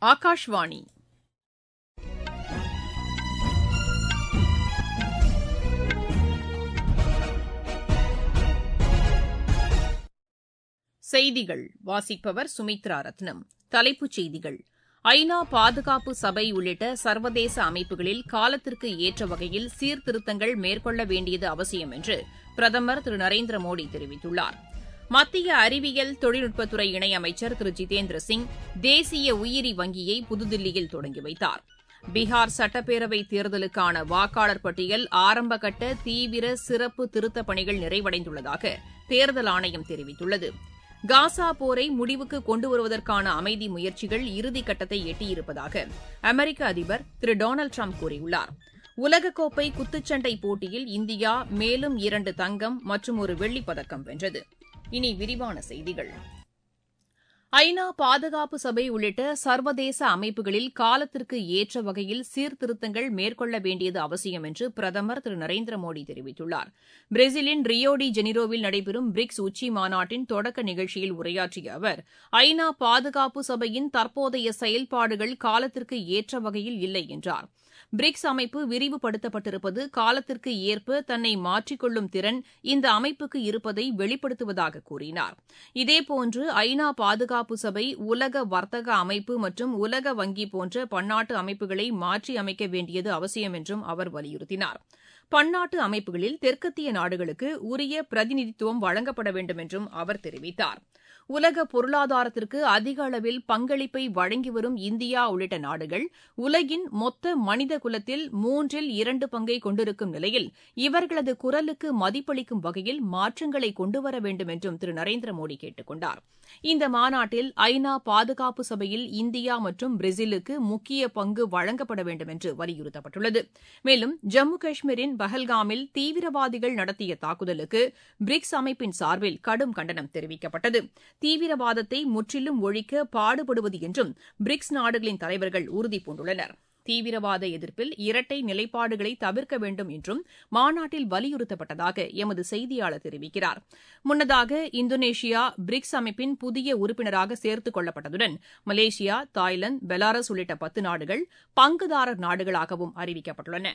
ஆகாஷ்வாணி செய்திகள் வாசிப்பவர் சுமித்ரா ரத்னம் தலைப்புச் செய்திகள் ஐநா பாதுகாப்பு சபை உள்ளிட்ட சர்வதேச அமைப்புகளில் காலத்திற்கு ஏற்ற வகையில் சீர்திருத்தங்கள் மேற்கொள்ள வேண்டியது அவசியம் என்று பிரதமர் திரு நரேந்திர மோடி தெரிவித்துள்ளார் மத்திய அறிவியல் தொழில்நுட்பத்துறை இணையமைச்சர் திரு ஜிதேந்திர சிங் தேசிய உயிரி வங்கியை புதுதில்லியில் தொடங்கி வைத்தார் பீகார் சட்டப்பேரவை தேர்தலுக்கான வாக்காளர் பட்டியல் ஆரம்பகட்ட தீவிர சிறப்பு திருத்தப் பணிகள் நிறைவடைந்துள்ளதாக தேர்தல் ஆணையம் தெரிவித்துள்ளது காசா போரை முடிவுக்கு கொண்டு வருவதற்கான அமைதி முயற்சிகள் இறுதிக்கட்டத்தை எட்டியிருப்பதாக அமெரிக்க அதிபர் திரு டொனால்டு ட்ரம்ப் கூறியுள்ளார் உலகக்கோப்பை குத்துச்சண்டை போட்டியில் இந்தியா மேலும் இரண்டு தங்கம் மற்றும் ஒரு வெள்ளிப் பதக்கம் வென்றது இனி விரிவான செய்திகள் ஐநா பாதுகாப்பு சபை உள்ளிட்ட சர்வதேச அமைப்புகளில் காலத்திற்கு ஏற்ற வகையில் சீர்திருத்தங்கள் மேற்கொள்ள வேண்டியது அவசியம் என்று பிரதமர் திரு நரேந்திர மோடி தெரிவித்துள்ளார் பிரேசிலின் ரியோ டி ஜெனிரோவில் நடைபெறும் பிரிக்ஸ் உச்சி மாநாட்டின் தொடக்க நிகழ்ச்சியில் உரையாற்றிய அவர் ஐநா பாதுகாப்பு சபையின் தற்போதைய செயல்பாடுகள் காலத்திற்கு ஏற்ற வகையில் இல்லை என்றார் பிரிக்ஸ் அமைப்பு விரிவுபடுத்தப்பட்டிருப்பது காலத்திற்கு ஏற்ப தன்னை மாற்றிக்கொள்ளும் திறன் இந்த அமைப்புக்கு இருப்பதை வெளிப்படுத்துவதாக கூறினார் இதேபோன்று ஐநா பாதுகாப்பு சபை உலக வர்த்தக அமைப்பு மற்றும் உலக வங்கி போன்ற பன்னாட்டு அமைப்புகளை மாற்றி அமைக்க வேண்டியது அவசியம் என்றும் அவர் வலியுறுத்தினார் பன்னாட்டு அமைப்புகளில் தெற்கத்திய நாடுகளுக்கு உரிய பிரதிநிதித்துவம் வழங்கப்பட வேண்டும் என்றும் அவர் தெரிவித்தார் உலக பொருளாதாரத்திற்கு அதிக அளவில் பங்களிப்பை வழங்கி வரும் இந்தியா உள்ளிட்ட நாடுகள் உலகின் மொத்த மனித குலத்தில் மூன்றில் இரண்டு பங்கை கொண்டிருக்கும் நிலையில் இவர்களது குரலுக்கு மதிப்பளிக்கும் வகையில் மாற்றங்களை கொண்டுவர வேண்டும் என்றும் திரு நரேந்திர மோடி கேட்டுக் கொண்டார் இந்த மாநாட்டில் ஐநா பாதுகாப்பு சபையில் இந்தியா மற்றும் பிரேசிலுக்கு முக்கிய பங்கு வழங்கப்பட வேண்டும் என்று வலியுறுத்தப்பட்டுள்ளது மேலும் ஜம்மு காஷ்மீரின் பஹல்காமில் தீவிரவாதிகள் நடத்திய தாக்குதலுக்கு பிரிக்ஸ் அமைப்பின் சார்பில் கடும் கண்டனம் தெரிவிக்கப்பட்டது தீவிரவாதத்தை முற்றிலும் ஒழிக்க பாடுபடுவது என்றும் பிரிக்ஸ் நாடுகளின் தலைவர்கள் உறுதிபூண்டுள்ளனர் தீவிரவாத எதிர்ப்பில் இரட்டை நிலைப்பாடுகளை தவிர்க்க வேண்டும் என்றும் மாநாட்டில் வலியுறுத்தப்பட்டதாக எமது செய்தியாளர் தெரிவிக்கிறார் முன்னதாக இந்தோனேஷியா பிரிக்ஸ் அமைப்பின் புதிய உறுப்பினராக சேர்த்துக் கொள்ளப்பட்டதுடன் மலேசியா தாய்லாந்து பெலாரஸ் உள்ளிட்ட பத்து நாடுகள் பங்குதாரர் நாடுகளாகவும் அறிவிக்கப்பட்டுள்ளன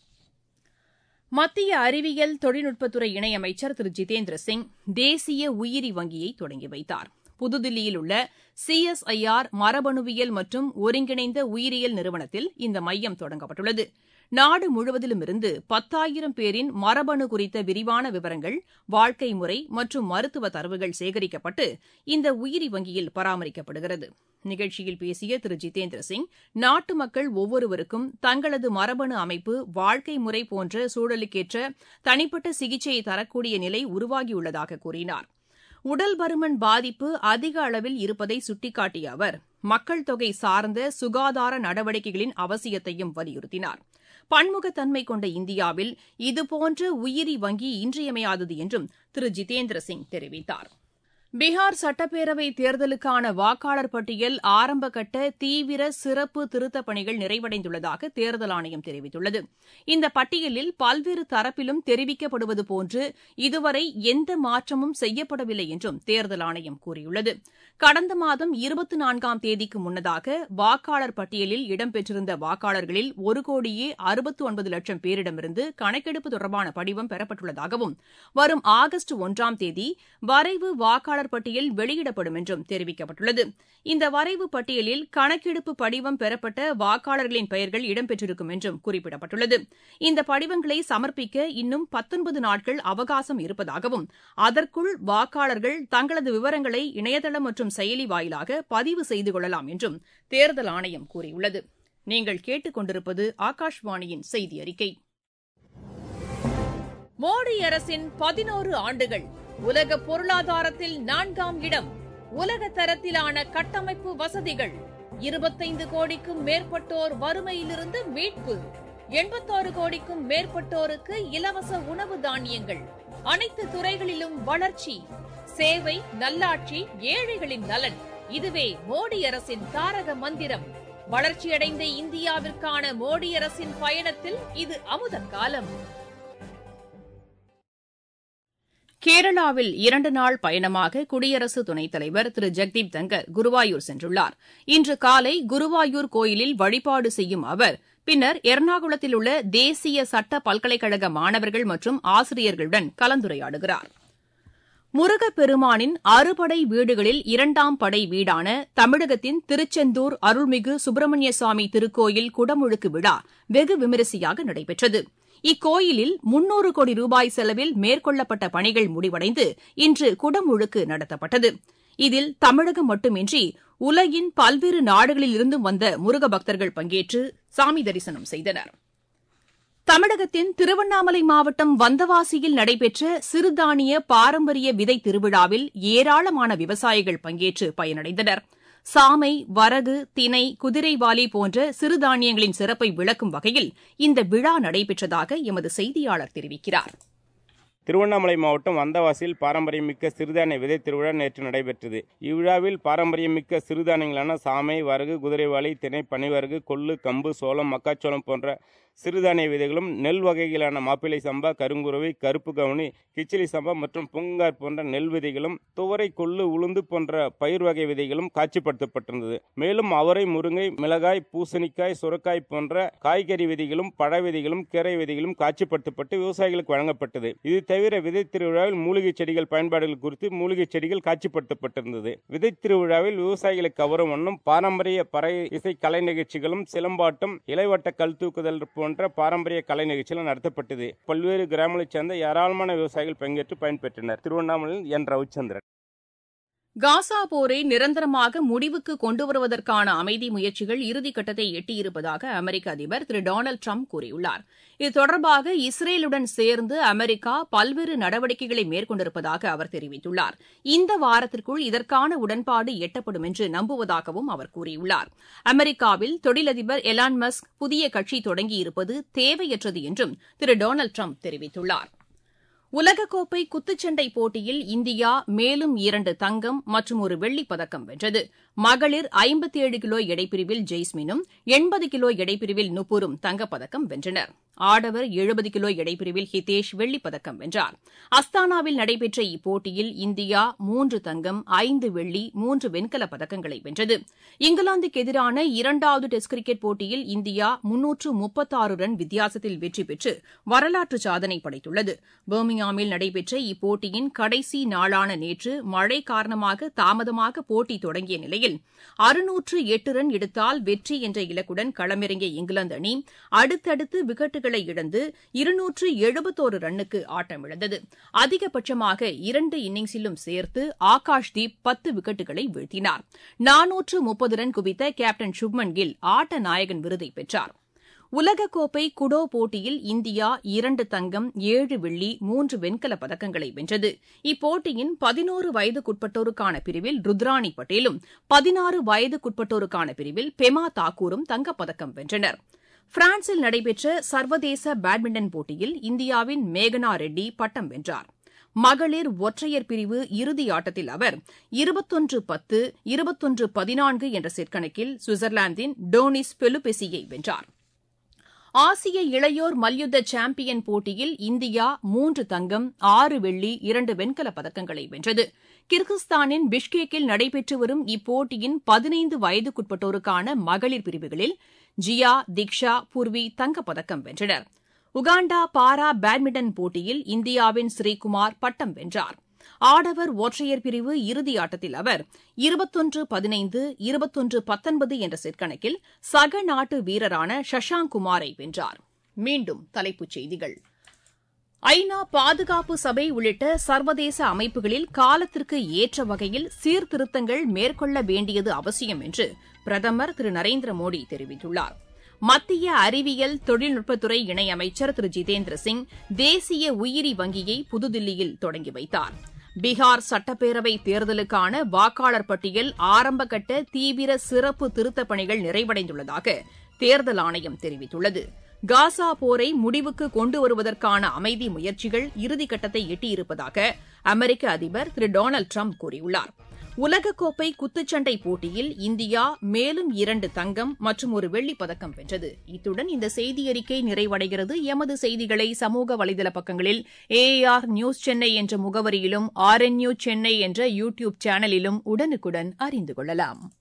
மத்திய அறிவியல் தொழில்நுட்பத்துறை இணையமைச்சர் திரு ஜிதேந்திர சிங் தேசிய உயிரி வங்கியை தொடங்கி வைத்தார் புதுதில்லியில் உள்ள சிஎஸ்ஐஆர் மரபணுவியல் மற்றும் ஒருங்கிணைந்த உயிரியல் நிறுவனத்தில் இந்த மையம் தொடங்கப்பட்டுள்ளது நாடு முழுவதிலும் இருந்து பத்தாயிரம் பேரின் மரபணு குறித்த விரிவான விவரங்கள் வாழ்க்கை முறை மற்றும் மருத்துவ தரவுகள் சேகரிக்கப்பட்டு இந்த உயிரி வங்கியில் பராமரிக்கப்படுகிறது நிகழ்ச்சியில் பேசிய திரு ஜிதேந்திர சிங் நாட்டு மக்கள் ஒவ்வொருவருக்கும் தங்களது மரபணு அமைப்பு வாழ்க்கை முறை போன்ற சூழலுக்கேற்ற தனிப்பட்ட சிகிச்சையை தரக்கூடிய நிலை உருவாகியுள்ளதாக கூறினார் உடல் பருமன் பாதிப்பு அதிக அளவில் இருப்பதை சுட்டிக்காட்டிய அவர் மக்கள் தொகை சார்ந்த சுகாதார நடவடிக்கைகளின் அவசியத்தையும் வலியுறுத்தினார் பன்முகத்தன்மை கொண்ட இந்தியாவில் இதுபோன்ற உயிரி வங்கி இன்றியமையாதது என்றும் திரு ஜிதேந்திர சிங் தெரிவித்தார் பீகார் சட்டப்பேரவை தேர்தலுக்கான வாக்காளர் பட்டியல் ஆரம்பகட்ட தீவிர சிறப்பு திருத்தப் பணிகள் நிறைவடைந்துள்ளதாக தேர்தல் ஆணையம் தெரிவித்துள்ளது இந்த பட்டியலில் பல்வேறு தரப்பிலும் தெரிவிக்கப்படுவது போன்று இதுவரை எந்த மாற்றமும் செய்யப்படவில்லை என்றும் தேர்தல் ஆணையம் கூறியுள்ளது கடந்த மாதம் இருபத்தி நான்காம் தேதிக்கு முன்னதாக வாக்காளர் பட்டியலில் இடம்பெற்றிருந்த வாக்காளர்களில் ஒரு கோடியே அறுபத்து ஒன்பது லட்சம் பேரிடமிருந்து கணக்கெடுப்பு தொடர்பான படிவம் பெறப்பட்டுள்ளதாகவும் வரும் ஆகஸ்ட் ஒன்றாம் தேதி வரைவு வாக்காளர் வாக்காளர் பட்டியல் வெளியிடப்படும் என்றும் தெரிவிக்கப்பட்டுள்ளது இந்த வரைவு பட்டியலில் கணக்கெடுப்பு படிவம் பெறப்பட்ட வாக்காளர்களின் பெயர்கள் இடம்பெற்றிருக்கும் என்றும் குறிப்பிடப்பட்டுள்ளது இந்த படிவங்களை சமர்ப்பிக்க இன்னும் பத்தொன்பது நாட்கள் அவகாசம் இருப்பதாகவும் அதற்குள் வாக்காளர்கள் தங்களது விவரங்களை இணையதளம் மற்றும் செயலி வாயிலாக பதிவு செய்து கொள்ளலாம் என்றும் தேர்தல் ஆணையம் கூறியுள்ளது நீங்கள் கேட்டுக் கொண்டிருப்பது ஆகாஷ்வாணியின் செய்தி அறிக்கை மோடி அரசின் பதினோரு ஆண்டுகள் உலக பொருளாதாரத்தில் நான்காம் இடம் உலக தரத்திலான கட்டமைப்பு வசதிகள் இருபத்தைந்து கோடிக்கும் மேற்பட்டோர் வறுமையிலிருந்து மீட்பு எண்பத்தாறு கோடிக்கும் மேற்பட்டோருக்கு இலவச உணவு தானியங்கள் அனைத்து துறைகளிலும் வளர்ச்சி சேவை நல்லாட்சி ஏழைகளின் நலன் இதுவே மோடி அரசின் தாரக மந்திரம் வளர்ச்சியடைந்த இந்தியாவிற்கான மோடி அரசின் பயணத்தில் இது அமுத காலம் கேரளாவில் இரண்டு நாள் பயணமாக குடியரசு துணைத் தலைவர் திரு ஜெக்தீப் தங்கர் குருவாயூர் சென்றுள்ளார் இன்று காலை குருவாயூர் கோயிலில் வழிபாடு செய்யும் அவர் பின்னர் எர்ணாகுளத்தில் உள்ள தேசிய சட்ட பல்கலைக்கழக மாணவர்கள் மற்றும் ஆசிரியர்களுடன் கலந்துரையாடுகிறார் முருகப்பெருமானின் அறுபடை வீடுகளில் இரண்டாம் படை வீடான தமிழகத்தின் திருச்செந்தூர் அருள்மிகு சுப்பிரமணிய சுவாமி திருக்கோயில் குடமுழுக்கு விழா வெகு விமரிசையாக நடைபெற்றது இக்கோயிலில் முன்னூறு கோடி ரூபாய் செலவில் மேற்கொள்ளப்பட்ட பணிகள் முடிவடைந்து இன்று குடமுழுக்கு நடத்தப்பட்டது இதில் தமிழகம் மட்டுமின்றி உலகின் பல்வேறு நாடுகளிலிருந்தும் வந்த முருக பக்தர்கள் பங்கேற்று சாமி தரிசனம் செய்தனர் தமிழகத்தின் திருவண்ணாமலை மாவட்டம் வந்தவாசியில் நடைபெற்ற சிறுதானிய பாரம்பரிய விதை திருவிழாவில் ஏராளமான விவசாயிகள் பங்கேற்று பயனடைந்தனர் சாமை வரகு தினை குதிரைவாலி போன்ற சிறுதானியங்களின் சிறப்பை விளக்கும் வகையில் இந்த விழா நடைபெற்றதாக எமது செய்தியாளர் தெரிவிக்கிறார் திருவண்ணாமலை மாவட்டம் வந்தவாசியில் பாரம்பரியமிக்க சிறுதானிய விதை திருவிழா நேற்று நடைபெற்றது இவ்விழாவில் பாரம்பரியமிக்க சிறுதானியங்களான சாமை வரகு குதிரைவாளி திணை பனிவரகு கொள்ளு கம்பு சோளம் மக்காச்சோளம் போன்ற சிறுதானிய விதைகளும் நெல் வகைகளான மாப்பிள்ளை சம்பா கருங்குருவை கருப்பு கவுனி கிச்சிலி சம்பா மற்றும் பூங்கார் போன்ற நெல் விதைகளும் துவரை கொள்ளு உளுந்து போன்ற பயிர் வகை விதைகளும் காட்சிப்படுத்தப்பட்டிருந்தது மேலும் அவரை முருங்கை மிளகாய் பூசணிக்காய் சுரக்காய் போன்ற காய்கறி விதைகளும் பழ விதைகளும் கீரை விதைகளும் காட்சிப்படுத்தப்பட்டு விவசாயிகளுக்கு வழங்கப்பட்டது இது தவிர விதை திருவிழாவில் மூலிகை செடிகள் பயன்பாடுகள் குறித்து மூலிகை செடிகள் காட்சிப்படுத்தப்பட்டிருந்தது விதை திருவிழாவில் விவசாயிகளை கவரும் வண்ணம் பாரம்பரிய பறை இசை கலை நிகழ்ச்சிகளும் சிலம்பாட்டம் இலைவட்ட கல் தூக்குதல் போன்ற பாரம்பரிய கலை நிகழ்ச்சிகள் நடத்தப்பட்டது பல்வேறு கிராமங்களைச் சேர்ந்த ஏராளமான விவசாயிகள் பங்கேற்று பயன்பெற்றனர் திருவண்ணாமலையில் என் ரவிச்சந்திரன் காசா போரை நிரந்தரமாக முடிவுக்கு கொண்டு வருவதற்கான அமைதி முயற்சிகள் இறுதிக்கட்டத்தை எட்டியிருப்பதாக அமெரிக்க அதிபர் திரு டொனால்டு ட்ரம்ப் கூறியுள்ளார் இது தொடர்பாக இஸ்ரேலுடன் சேர்ந்து அமெரிக்கா பல்வேறு நடவடிக்கைகளை மேற்கொண்டிருப்பதாக அவர் தெரிவித்துள்ளார் இந்த வாரத்திற்குள் இதற்கான உடன்பாடு எட்டப்படும் என்று நம்புவதாகவும் அவர் கூறியுள்ளார் அமெரிக்காவில் தொழிலதிபர் எலான் மஸ்க் புதிய கட்சி தொடங்கியிருப்பது தேவையற்றது என்றும் திரு டொனால்டு ட்ரம்ப் தெரிவித்துள்ளார் உலகக்கோப்பை குத்துச்சண்டை போட்டியில் இந்தியா மேலும் இரண்டு தங்கம் மற்றும் ஒரு வெள்ளிப் பதக்கம் வென்றது மகளிர் ஐம்பத்தி ஏழு கிலோ எடைப்பிரிவில் ஜெய்ஸ்மினும் எண்பது கிலோ எடைப்பிரிவில் நுப்பூரும் தங்கப்பதக்கம் வென்றனர் ஆடவர் எழுபது கிலோ எடைப்பிரிவில் ஹிதேஷ் வெள்ளிப் பதக்கம் வென்றார் அஸ்தானாவில் நடைபெற்ற இப்போட்டியில் இந்தியா மூன்று தங்கம் ஐந்து வெள்ளி மூன்று வெண்கலப் பதக்கங்களை வென்றது இங்கிலாந்துக்கு எதிரான இரண்டாவது டெஸ்ட் கிரிக்கெட் போட்டியில் இந்தியா முன்னூற்று முப்பத்தாறு ரன் வித்தியாசத்தில் வெற்றி பெற்று வரலாற்று சாதனை படைத்துள்ளது பர்மிங்ஹாமில் நடைபெற்ற இப்போட்டியின் கடைசி நாளான நேற்று மழை காரணமாக தாமதமாக போட்டி தொடங்கிய நிலையில் அறுநூற்று எட்டு ரன் எடுத்தால் வெற்றி என்ற இலக்குடன் களமிறங்கிய இங்கிலாந்து அணி அடுத்தடுத்து விக்கெட்டுகளை இழந்து இருநூற்று எழுபத்தோரு ரன்னுக்கு ஆட்டமிழந்தது அதிகபட்சமாக இரண்டு இன்னிங்ஸிலும் சேர்த்து ஆகாஷ்தீப் பத்து விக்கெட்டுகளை வீழ்த்தினார் நானூற்று முப்பது ரன் குவித்த கேப்டன் சுப்மன் கில் ஆட்ட நாயகன் விருதை பெற்றார் உலகக்கோப்பை குடோ போட்டியில் இந்தியா இரண்டு தங்கம் ஏழு வெள்ளி மூன்று வெண்கலப் பதக்கங்களை வென்றது இப்போட்டியின் பதினோரு வயதுக்குட்பட்டோருக்கான பிரிவில் ருத்ராணி பட்டேலும் பதினாறு வயதுக்குட்பட்டோருக்கான பிரிவில் பெமா தாக்கூரும் தங்கப்பதக்கம் வென்றனர் பிரான்சில் நடைபெற்ற சர்வதேச பேட்மிண்டன் போட்டியில் இந்தியாவின் மேகனா ரெட்டி பட்டம் வென்றார் மகளிர் ஒற்றையர் பிரிவு இறுதி ஆட்டத்தில் அவர் இருபத்தொன்று பத்து இருபத்தொன்று பதினான்கு என்ற செட் கணக்கில் சுவிட்சர்லாந்தின் டோனிஸ் பெலுபெசியை வென்றார் ஆசிய இளையோர் மல்யுத்த சாம்பியன் போட்டியில் இந்தியா மூன்று தங்கம் ஆறு வெள்ளி இரண்டு வெண்கலப் பதக்கங்களை வென்றது கிர்கிஸ்தானின் பிஷ்கேக்கில் நடைபெற்று வரும் இப்போட்டியின் பதினைந்து வயதுக்குட்பட்டோருக்கான மகளிர் பிரிவுகளில் ஜியா திக்ஷா பூர்வி தங்கப்பதக்கம் வென்றனர் உகாண்டா பாரா பேட்மிண்டன் போட்டியில் இந்தியாவின் ஸ்ரீகுமார் பட்டம் வென்றார் ஆடவர் ஒற்றையர் பிரிவு இறுதி ஆட்டத்தில் அவர் இருபத்தொன்று பதினைந்து இருபத்தொன்று பத்தொன்பது என்ற செட் கணக்கில் சக நாட்டு வீரரான சஷாங்க் குமாரை வென்றார் மீண்டும் தலைப்புச் செய்திகள் ஐநா பாதுகாப்பு சபை உள்ளிட்ட சர்வதேச அமைப்புகளில் காலத்திற்கு ஏற்ற வகையில் சீர்திருத்தங்கள் மேற்கொள்ள வேண்டியது அவசியம் என்று பிரதமர் திரு நரேந்திர மோடி தெரிவித்துள்ளார் மத்திய அறிவியல் தொழில்நுட்பத்துறை இணையமைச்சர் திரு ஜிதேந்திர சிங் தேசிய உயிரி வங்கியை புதுதில்லியில் தொடங்கி வைத்தார் பீகார் சட்டப்பேரவை தேர்தலுக்கான வாக்காளர் பட்டியல் ஆரம்பகட்ட தீவிர சிறப்பு திருத்தப் பணிகள் நிறைவடைந்துள்ளதாக தேர்தல் ஆணையம் தெரிவித்துள்ளது காசா போரை முடிவுக்கு கொண்டு வருவதற்கான அமைதி முயற்சிகள் இறுதிக்கட்டத்தை எட்டியிருப்பதாக அமெரிக்க அதிபர் திரு டொனால்டு ட்ரம்ப் கூறியுள்ளார் உலகக்கோப்பை குத்துச்சண்டை போட்டியில் இந்தியா மேலும் இரண்டு தங்கம் மற்றும் ஒரு வெள்ளிப் பதக்கம் வென்றது இத்துடன் இந்த செய்தியறிக்கை நிறைவடைகிறது எமது செய்திகளை சமூக வலைதள பக்கங்களில் ஏஆர் நியூஸ் சென்னை என்ற முகவரியிலும் ஆர் என் சென்னை என்ற யூ டியூப் சேனலிலும் உடனுக்குடன் அறிந்து கொள்ளலாம்